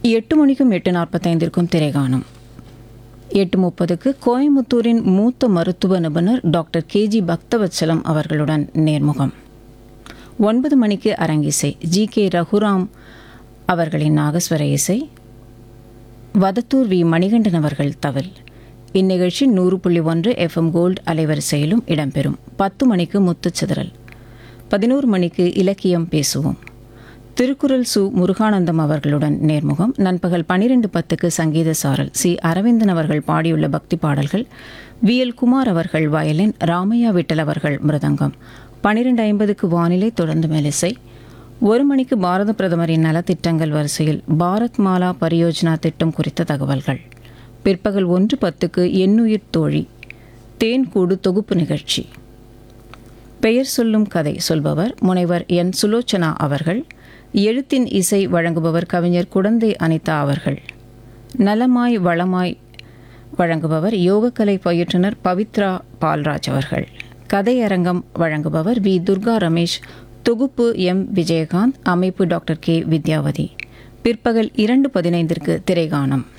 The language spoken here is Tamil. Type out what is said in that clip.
எட்டு மணிக்கும் எட்டு நாற்பத்தைந்திற்கும் திரைகாணும் எட்டு முப்பதுக்கு கோயம்புத்தூரின் மூத்த மருத்துவ நிபுணர் டாக்டர் கேஜி பக்தவத்சலம் அவர்களுடன் நேர்முகம் ஒன்பது மணிக்கு அரங்கிசை ஜி கே ரகுராம் அவர்களின் நாகஸ்வர இசை வதத்தூர் வி மணிகண்டன் அவர்கள் தவில் இந்நிகழ்ச்சி நூறு புள்ளி ஒன்று எஃப்எம் கோல்டு அலைவரிசையிலும் இடம்பெறும் பத்து மணிக்கு முத்துச்சிதறல் பதினோரு மணிக்கு இலக்கியம் பேசுவோம் திருக்குறள் சு முருகானந்தம் அவர்களுடன் நேர்முகம் நண்பகல் பனிரெண்டு பத்துக்கு சங்கீத சாரல் சி அரவிந்தன் அவர்கள் பாடியுள்ள பக்தி பாடல்கள் வி எல் குமார் அவர்கள் வயலின் ராமையா விட்டல் அவர்கள் மிருதங்கம் பனிரெண்டு ஐம்பதுக்கு வானிலை தொடர்ந்து மெலிசை ஒரு மணிக்கு பாரத பிரதமரின் நலத்திட்டங்கள் வரிசையில் பாரத் மாலா பரியோஜனா திட்டம் குறித்த தகவல்கள் பிற்பகல் ஒன்று பத்துக்கு எண்ணுயிர் தோழி தேன்கூடு தொகுப்பு நிகழ்ச்சி பெயர் சொல்லும் கதை சொல்பவர் முனைவர் என் சுலோச்சனா அவர்கள் எழுத்தின் இசை வழங்குபவர் கவிஞர் குடந்தை அனிதா அவர்கள் நலமாய் வளமாய் வழங்குபவர் யோகக்கலை பயிற்றுனர் பவித்ரா பால்ராஜ் அவர்கள் கதையரங்கம் வழங்குபவர் வி துர்கா ரமேஷ் தொகுப்பு எம் விஜயகாந்த் அமைப்பு டாக்டர் கே வித்யாவதி பிற்பகல் இரண்டு பதினைந்திற்கு திரைகாணம்